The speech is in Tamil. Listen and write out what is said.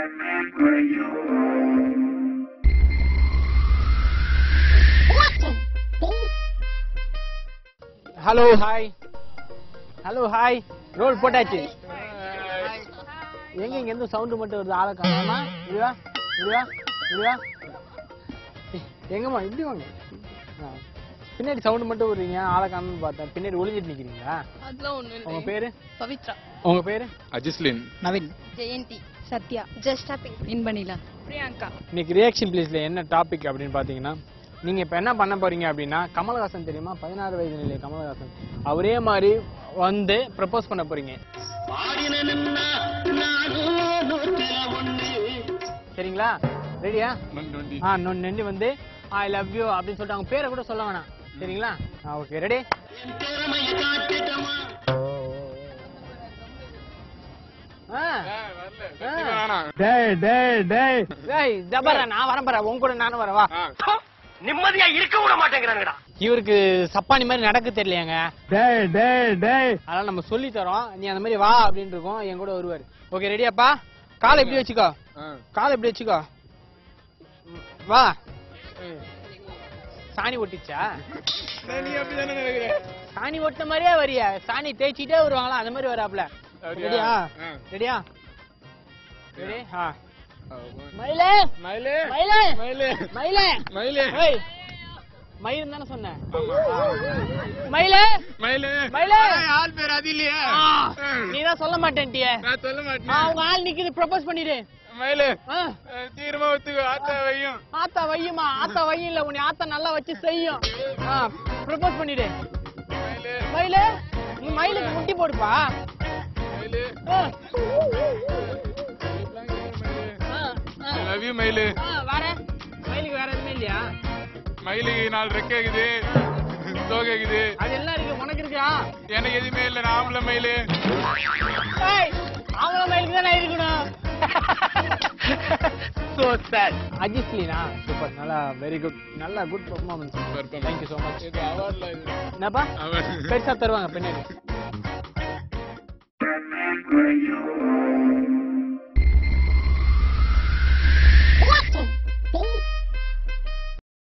Hello hi hello hi roll போட்டாச்சு எங்க இங்க இருந்து சவுண்ட் மட்டும் வருது ஆளை காணாமா இதுவா இதுவா இதுவா எங்கம்மா இப்படி வாங்க ஆ. பின்னாடி சவுண்ட் மட்டும் வருவீங்க ஆளை காணணும்னு பார்த்தேன் பின்னாடி ஒளிஞ்சிட்டு நிக்கிறீங்களா அதெல்லாம் ஒண்ணு உங்க இல்லை பேரு பவித்ரா உங்க பேரு அஜிஸ்லின் நவீன் ஜெயந்தி சத்யா ஜஸ்ட் இன்பனிலா பிரியங்கா இன்னைக்கு ரியாக்ஷன் பிளேஸ்ல என்ன டாபிக் அப்படின்னு பாத்தீங்கன்னா நீங்க இப்ப என்ன பண்ண போறீங்க அப்படின்னா கமலஹாசன் தெரியுமா பதினாறு வயது நிலை கமலஹாசன் அவரே மாதிரி வந்து ப்ரப்போஸ் பண்ண போறீங்க சரிங்களா ரெடியா ஆ நொன் நெண்டி வந்து ஐ லவ் யூ அப்படின்னு சொல்லிட்டு அவங்க பேரை கூட சொல்ல வேணாம் சரிங்களா ஆ ஓகே ரெடி டேய் டேய் டேய் டேய் ஜபரா நான் வரேன் பாரு உன் கூட நானும் வரேன் வா நிம்மதியா இருக்க விட மாட்டேங்கிறாங்கடா இவருக்கு சப்பானி மாதிரி நடக்க தெரியலையாங்க டேய் டேய் டேய் அதனால நம்ம சொல்லி தரோம் நீ அந்த மாதிரி வா அப்படின்னு இருக்கோம் என் கூட வருவாரு ஓகே ரெடியாப்பா காலை எப்படி வச்சுக்கோ காலை எப்படி வச்சுக்கோ ம், வா சாணி ஒட்டிச்சா சாணி ஒட்டின மாதிரியே வரியா சாணி தேய்ச்சிட்டே வருவாங்களா அந்த மாதிரி வராப்ல ரெடியா ரெடியா ரெடி ஆ மயிலே மயிலே மயிலே மயிலே மயிலே மயிலே ஏய் மயில் தானே சொன்னேன் மயிலே மயிலே மயிலே ஆள் பேர் அது இல்லையா நீ தான் சொல்ல மாட்டேன்ட்டியே நான் சொல்ல ஆ, மாட்டேன் உங்க ஆள் நிக்குது ப்ரொபோஸ் பண்ணிடு மயிலே ஆ, சீக்கிரமா ஒத்துக்கோ ஆத்தா வையும் ஆத்தா வையுமா ஆத்தா வையும் இல்ல உன்னை ஆத்தா நல்லா வச்சு செய்யும் ப்ரொபோஸ் பண்ணிடு மயிலே மயிலே நீ மயிலுக்கு முட்டி போடுப்பா மயிலே ஆ, ஆ, ஆ, லவ் யூ மயிலு ஆ, வேற மயிலுக்கு வேற எதுவுமே இல்லையா மயிலுக்கு நாலு ரெக்கை இருக்குது தோகை இருக்குது அது எல்லாம் இருக்கு உனக்கு இருக்கா எனக்கு எதுவுமே இல்லை நான் ஆம்பளை மயிலு ஏய், அவங்கள மயிலுக்கு தானே இருக்கணும் சோ சாட் அஜிஸ்லீனா சூப்பர் நல்லா வெரி குட் நல்லா good performance thank you so much இது அவார்ட்ல இது என்னப்பா அவன் பெருசா தருவாங்க பின்னாடி